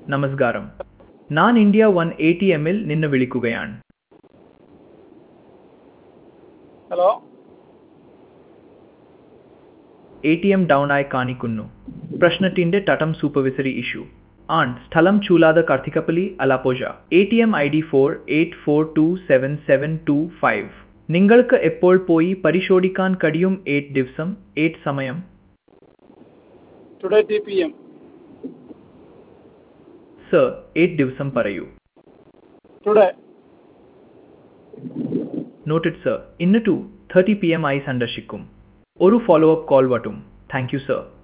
നമസ്കാരം ഞാൻ India one A T എമ്മിൽ നിന്ന് വിളിക്കുകയാണ് hello A T M down ആയി കാണിക്കുന്നു പ്രശ്നത്തിന്റെ തട്ടം സൂപ്പർവിസറി ഇഷ്യൂ ആണ് സ്ഥലം ചൂലാത Karthikappally Alappuzha A T M I D four eight four two seven seven two five നിങ്ങൾക്ക് എപ്പോൾ പോയി പരിശോധിക്കാൻ കഴിയും എയ്റ്റ് ദിവസം എയ്റ്റ് സമയം today T P M sir eight ദിവസം പറയൂ ടുഡേ നോട്ടഡ് സർ ഇന്ന് ടു തേർട്ടി പി എം ആയി സന്ദർശിക്കും ഒരു ഫോളോ അപ്പ് കോൾ വട്ടും താങ്ക് യു സർ